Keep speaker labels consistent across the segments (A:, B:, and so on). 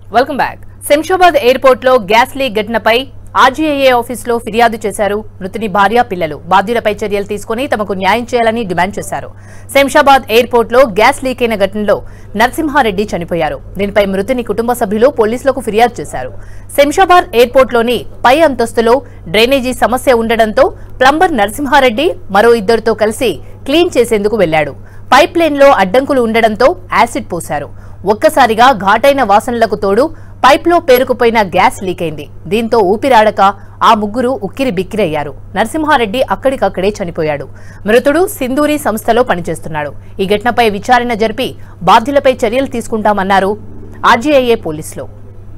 A: welcome back Shamshabad airport లో gas leak ఘటనపై RGIA ఆఫీసులో ఫిర్యాదు చేశారు మృతుని భార్య పిల్లలు బాధ్యులపై చర్యలు తీసుకుని తమకు న్యాయం చేయాలని డిమాండ్ చేశారు శంషాబాద్ ఎయిర్పోర్ట్ లో గ్యాస్ లీక్ అయిన ఘటనలో నరసింహారెడ్డి చనిపోయారు దీనిపై మృతుని కుటుంబ సభ్యులు పోలీసులకు ఫిర్యాదు చేశారు శంషాబాద్ ఎయిర్పోర్ట్ లోని పై అంతస్తులో డ్రైనేజీ సమస్య ఉండడంతో ప్లంబర్ నరసింహారెడ్డి మరో ఇద్దరితో కలిసి క్లీన్ చేసేందుకు వెళ్లాడు పైప్ లైన్ లో అడ్డంకులు ఉండడంతో యాసిడ్ పోశారు ఒక్కసారిగా ఘాటైన వాసనలకు తోడు పైప్లో పేరుకుపోయిన గ్యాస్ లీక్ అయింది దీంతో ఊపిరాడక ఆ ముగ్గురు ఉక్కిరి బిక్కిరయ్యారు నరసింహారెడ్డి అక్కడికక్కడే చనిపోయాడు మృతుడు సింధూరి సంస్థలో పనిచేస్తున్నాడు ఈ ఘటనపై విచారణ జరిపి బాధ్యులపై చర్యలు తీసుకుంటామన్నారు ఆర్జీఐఏ పోలీసులు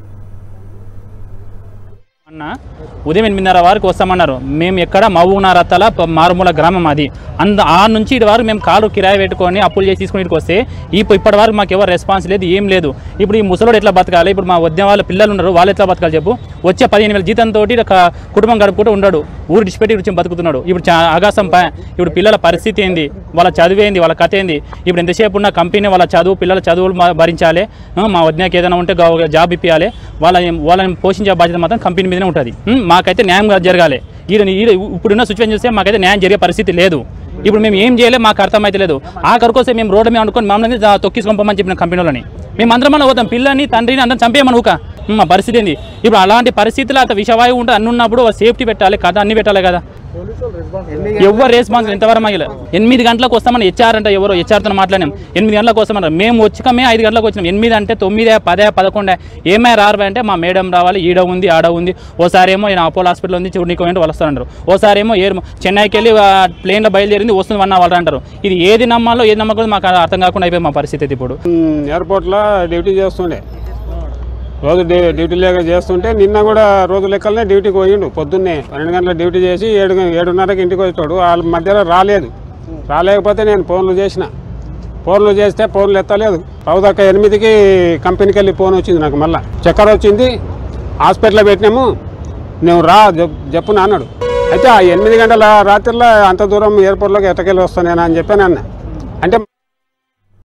B: అన్న ఉదయం ఎనిమిదిన్నర వరకు వస్తామన్నారు మేము ఎక్కడ మహబూబ్నగర్ రత్తాల ప- మారుమూల గ్రామం అది అంద ఆ నుంచి ఇటు వరకు మేము కారు కిరాయి పెట్టుకొని అప్పులు చేసి తీసుకుని ఇటుకు వస్తే ఇప్పుడు ఇప్పటి వరకు మాకు ఎవరు రెస్పాన్స్ లేదు ఏం లేదు ఇప్పుడు ఈ ముసలోడు ఎట్లా బతకాలి ఇప్పుడు మా వద్ద వాళ్ళ పిల్లలు ఉన్నారు వాళ్ళు ఎట్లా బతకాలి చెప్పు వచ్చే పదిహేను వేల జీతంతో కుటుంబం గడుపుకుంటూ ఉన్నాడు ఊరు డిచిపెట్టి వచ్చి బతుకుతున్నాడు ఇప్పుడు చా ఆకాశం పై ఇప్పుడు పిల్లల పరిస్థితి ఏంది వాళ్ళ చదువు ఏంది వాళ్ళ కథ ఏంది ఇప్పుడు ఎంతసేపు ఉన్న కంపెనీ వాళ్ళ చదువు పిల్లల చదువులు మా- భరించాలి ఆ, మా వదినకి ఏదైనా ఉంటే గవ- జాబ్ ఇప్పించాలి వాళ్ళ వాళ్ళని పోషించే బాధ్యత మాత్రం కంపెనీ మీదనే ఉంటుంది ఉం, మాకైతే న్యాయం జరగాలి ఈడ ఈడ ఇప్పుడున్న సిచ్యువేషన్ చూస్తే మాకైతే న్యాయం జరిగే పరిస్థితి లేదు ఇప్పుడు మేము ఏం చేయలేదు మాకు అర్థమైతే లేదు ఆ కరుకోసం మేము రోడ్డు మీద అనుకొని మమ్మల్ని తొక్కిసుకొంపమని చెప్పిన కంపెనీ వాళ్ళని మేము అందరం మన పోతాం పిల్లని తండ్రిని అందరం చంపేయమని ఊక ఉం, మా పరిస్థితి ఏంది ఇప్పుడు అలాంటి పరిస్థితులు అంత విషవాయువు ఉంటే అన్ని ఉన్నప్పుడు సేఫ్టీ పెట్టాలి కథ అన్ని పెట్టాలి కదా ఎవరు రెస్పాన్స్ ఇంతవరకు మగిల ఎనిమిది గంటలకు వస్తామని హెచ్ఆర్ అంటే ఎవరో హెచ్ఆర్తో మాట్లాడినాం ఎనిమిది గంటలకు వస్తామన్నారు మేము వచ్చామే ఐదు గంటలకు వచ్చినాం ఎనిమిది అంటే తొమ్మిదే పదే పదకొండే ఏమై రారు అంటే మా మేడం రావాలి ఈడ ఉంది ఆడ ఉంది ఓసారి ఏమో ఈయన అపోలో హాస్పిటల్ ఉంది చూడనీకి ఏంటో వాళ్ళు వస్తారంటారు ఓసారి ఏమో ఏర్ చెన్నైకి వెళ్ళి ఆ, ప్లేన్లో బయలుదేరింది వస్తుంది వన్ వాళ్ళు అంటారు ఇది ఏది నమ్మాలో ఏది నమ్మకూడదు మాకు అర్థం కాకుండా అయిపోయింది మా పరిస్థితి అయితే ఇప్పుడు
C: ఉమ్, ఎయిర్పోర్ట్లో డ్యూటీ చేస్తుండే రోజు డ్యూ- డ్యూటీ లేక చేస్తుంటే నిన్న కూడా రోజు లెక్కలనే డ్యూటీకి పోయిండు పొద్దున్నే పన్నెండు గంటల డ్యూటీ చేసి ఏడు ఏడున్నరకి ఇంటికి వచ్చాడు వాళ్ళ మధ్యలో రాలేదు రాలేకపోతే నేను ఫోన్లు చేసిన ఫోన్లు చేస్తే ఫోన్లు ఎత్తలేదు పౌదక్క ఎనిమిదికి కంపెనీకి వెళ్ళి ఫోన్ వచ్చింది నాకు మళ్ళీ చక్కెర వచ్చింది హాస్పిటల్లో పెట్టినాము నువ్వు రా చెప్- చెప్పు అన్నాడు అయితే ఆ ఎనిమిది గంటల రాత్రిలో అంత దూరం ఎయిర్పోర్ట్లోకి ఎట్టకెళ్ళి వస్తాను నేను అని చెప్పాను అన్న అంటే